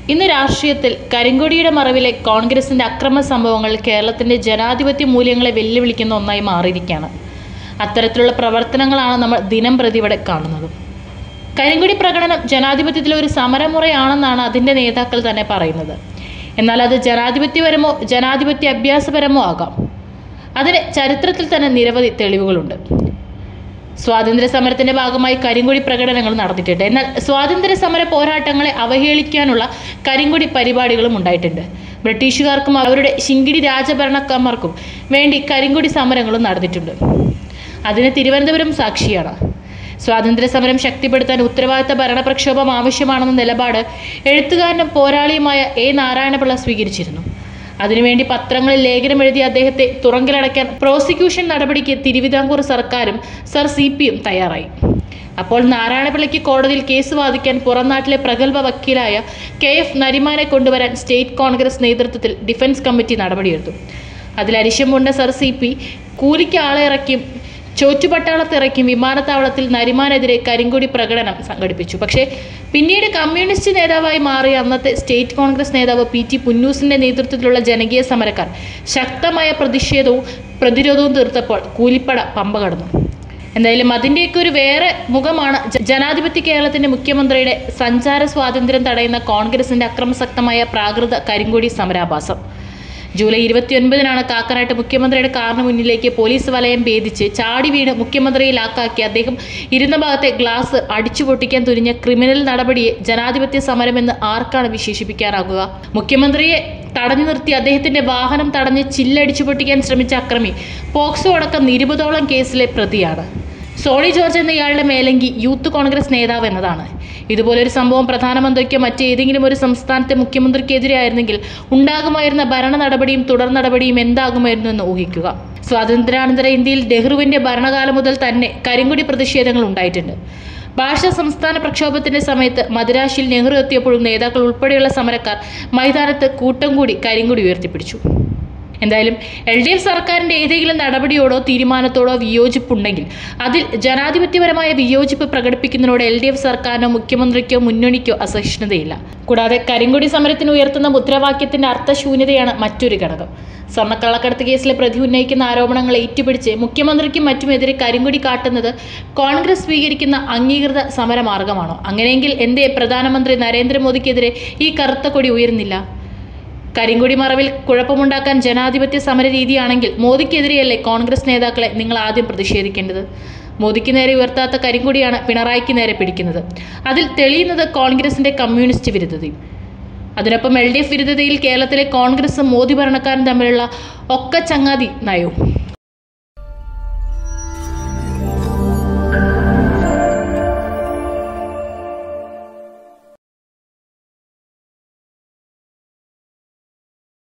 ഇന്ന് രാഷ്ട്രീയത്തിൽ കരിങ്കൊടിയുടെ മറവിലെ കോൺഗ്രസിന്റെ അക്രമ സംഭവങ്ങൾ കേരളത്തിന്റെ ജനാധിപത്യ മൂല്യങ്ങളെ വെല്ലുവിളിക്കുന്ന ഒന്നായി മാറിയിരിക്കുകയാണ് അത്തരത്തിലുള്ള പ്രവർത്തനങ്ങളാണ് നമ്മൾ ദിനം പ്രതി ഇവിടെ കാണുന്നത് കരിങ്കൊടി പ്രകടനം ജനാധിപത്യത്തിലെ ഒരു സമരമുറയാണെന്നാണ് അതിൻ്റെ നേതാക്കൾ തന്നെ പറയുന്നത് എന്നാൽ അത് ജനാധിപത്യപരമോ ജനാധിപത്യ അഭ്യാസപരമോ ആകാം അതിന് ചരിത്രത്തിൽ തന്നെ നിരവധി തെളിവുകളുണ്ട് സ്വാതന്ത്ര്യ സമരത്തിന്റെ ഭാഗമായി കരിങ്കൊടി പ്രകടനങ്ങൾ നടത്തിയിട്ടുണ്ട് എന്നാൽ സ്വാതന്ത്ര്യ സമര പോരാട്ടങ്ങളെ അവഹേളിക്കാനുള്ള കരിങ്കൊടി പരിപാടികളും ഉണ്ടായിട്ടുണ്ട് ബ്രിട്ടീഷുകാർക്കും അവരുടെ ശിങ്കിടി രാജഭരണക്കാർക്കും വേണ്ടി കരിങ്കൊടി സമരങ്ങളും നടന്നിട്ടുണ്ട് അതിന് തിരുവനന്തപുരം സാക്ഷിയാണ് സ്വാതന്ത്ര്യ സമരം ശക്തിപ്പെടുത്താൻ ഉത്തരവാദിത്ത ഭരണ പ്രക്ഷോഭം ആവശ്യമാണെന്ന നിലപാട് എഴുത്തുകാരനും പോരാളിയുമായ എ നാരായണപിള്ള സ്വീകരിച്ചിരുന്നു അതിനുവേണ്ടി പത്രങ്ങളിൽ ലേഖനം എഴുതിയ അദ്ദേഹത്തെ തുറങ്കിലടയ്ക്കാൻ പ്രോസിക്യൂഷൻ നടപടിക്ക് തിരുവിതാംകൂർ സർക്കാരും സർ സി പിയും തയ്യാറായി അപ്പോൾ നാരായണപിള്ളയ്ക്ക് കോടതിയിൽ കേസ് വാദിക്കാൻ പുറംനാട്ടിലെ പ്രഗത്ഭ വക്കീലായ കെ എഫ് നരിമാനെ കൊണ്ടുവരാൻ സ്റ്റേറ്റ് കോൺഗ്രസ് നേതൃത്വത്തിൽ ഡിഫൻസ് കമ്മിറ്റി നടപടിയെടുത്തു അതിൽ അരിശം കൊണ്ട സർ സി പി കൂലിക്ക് ആളെ ഇറക്കിയും ചോറ്റുപട്ടാളത്തിറക്കിയും വിമാനത്താവളത്തിൽ നരിമാനെതിരെ കരിങ്കൊടി പ്രകടനം സംഘടിപ്പിച്ചു പക്ഷേ പിന്നീട് കമ്മ്യൂണിസ്റ്റ് നേതാവായി മാറിയ അന്നത്തെ സ്റ്റേറ്റ് കോൺഗ്രസ് നേതാവ് പി ടി പുന്നൂസിന്റെ നേതൃത്വത്തിലുള്ള ജനകീയ സമരക്കാർ ശക്തമായ പ്രതിഷേധവും പ്രതിരോധവും തീർത്തപ്പോൾ കൂലിപ്പട പമ്പ കടന്നു എന്തായാലും അതിൻ്റെയൊക്കെ ഒരു വേറെ മുഖമാണ് ജ- ജനാധിപത്യ കേരളത്തിന്റെ മുഖ്യമന്ത്രിയുടെ സഞ്ചാര സ്വാതന്ത്ര്യം തടയുന്ന കോൺഗ്രസിന്റെ അക്രമസക്തമായ പ്രാകൃത കരിങ്കൊടി സമരാഭാസം ജൂലൈ ഇരുപത്തിയൊൻപതിനാണ് കാക്കനാട്ട് മുഖ്യമന്ത്രിയുടെ കാറിന് മുന്നിലേക്ക് പോലീസ് വലയം ഭേദിച്ച് ചാടി വീണ് മുഖ്യമന്ത്രിയെ ലാക്കാക്കി അദ്ദേഹം ഇരുന്ന ഭാഗത്തെ ഗ്ലാസ് അടിച്ചു പൊട്ടിക്കാൻ തുനിഞ്ഞ ക്രിമിനൽ നടപടിയെ ജനാധിപത്യ സമരമെന്ന് ആർക്കാണ് വിശേഷിപ്പിക്കാനാകുക മുഖ്യമന്ത്രിയെ തടഞ്ഞു നിർത്തി അദ്ദേഹത്തിന്റെ വാഹനം തടഞ്ഞ് ചില്ലടിച്ചു പൊട്ടിക്കാൻ ശ്രമിച്ച അക്രമി പോക്സോ അടക്കം ഇരുപതോളം കേസിലെ പ്രതിയാണ് സോണി ജോർജ് എന്ന ഇയാളുടെ മേലങ്കി യൂത്ത് കോൺഗ്രസ് നേതാവ് എന്നതാണ് ഇതുപോലൊരു സംഭവം പ്രധാനമന്ത്രിക്കോ മറ്റേതെങ്കിലും ഒരു സംസ്ഥാനത്തെ മുഖ്യമന്ത്രിക്കെതിരെ ആയിരുന്നെങ്കിൽ ഉണ്ടാകുമായിരുന്ന ഭരണ നടപടിയും തുടർ നടപടിയും എന്താകുമായിരുന്നു എന്ന് ഊഹിക്കുക സ്വാതന്ത്ര്യാനന്തര ഇന്ത്യയിൽ നെഹ്റുവിന്റെ ഭരണകാലം മുതൽ തന്നെ കരിങ്കൊടി പ്രതിഷേധങ്ങൾ ഉണ്ടായിട്ടുണ്ട് ഭാഷാ സംസ്ഥാന പ്രക്ഷോഭത്തിന്റെ സമയത്ത് മദിരാശിയിൽ നെഹ്റു എത്തിയപ്പോഴും നേതാക്കൾ ഉൾപ്പെടെയുള്ള സമരക്കാർ മൈതാനത്ത് കൂട്ടം കൂടി കരിങ്കൊടി ഉയർത്തിപ്പിടിച്ചു എന്തായാലും എൽ ഡി എഫ് സർക്കാരിൻ്റെ ഏതെങ്കിലും നടപടിയോടോ തീരുമാനത്തോടോ വിയോജിപ്പുണ്ടെങ്കിൽ അതിൽ ജനാധിപത്യപരമായ വിയോജിപ്പ് പ്രകടിപ്പിക്കുന്നതിനോട് എൽ ഡി എഫ് സർക്കാരിനോ മുഖ്യമന്ത്രിക്കോ മുന്നണിക്കോ അസഹിഷ്ണുതയില്ല കൂടാതെ കരിങ്കൊടി സമരത്തിന് ഉയർത്തുന്ന മുദ്രാവാക്യത്തിന്റെ അർത്ഥശൂന്യതയാണ് മറ്റൊരു ഘടകം സ്വർണ്ണക്കള്ളക്കടത്ത് കേസിലെ പ്രതി ഉന്നയിക്കുന്ന ആരോപണങ്ങൾ ഏറ്റുപിടിച്ച് മുഖ്യമന്ത്രിക്കും മറ്റുമെതിരെ കരിങ്കൊടി കാട്ടുന്നത് കോൺഗ്രസ് സ്വീകരിക്കുന്ന അംഗീകൃത സമരമാർഗമാണോ അങ്ങനെയെങ്കിൽ എന്തേ പ്രധാനമന്ത്രി നരേന്ദ്രമോദിക്കെതിരെ ഈ കറുത്ത കൊടി ഉയരുന്നില്ല കരിങ്കൊടി മറവിൽ കുഴപ്പമുണ്ടാക്കാൻ ജനാധിപത്യ സമര രീതിയാണെങ്കിൽ മോദിക്കെതിരെയല്ലേ കോൺഗ്രസ് നേതാക്കളെ നിങ്ങൾ ആദ്യം പ്രതിഷേധിക്കേണ്ടത് മോദിക്ക് നേരെ ഉയർത്താത്ത കരിങ്കൊടിയാണ് പിണറായിക്ക് നേരെ പിടിക്കുന്നത് അതിൽ തെളിയുന്നത് കോൺഗ്രസിന്റെ കമ്മ്യൂണിസ്റ്റ് വിരുദ്ധതയും അതിനൊപ്പം എൽ ഡി എഫ് വിരുദ്ധതയിൽ കേരളത്തിലെ കോൺഗ്രസും മോദി ഭരണക്കാരും തമ്മിലുള്ള ഒക്ക ചങ്ങാതി നയവും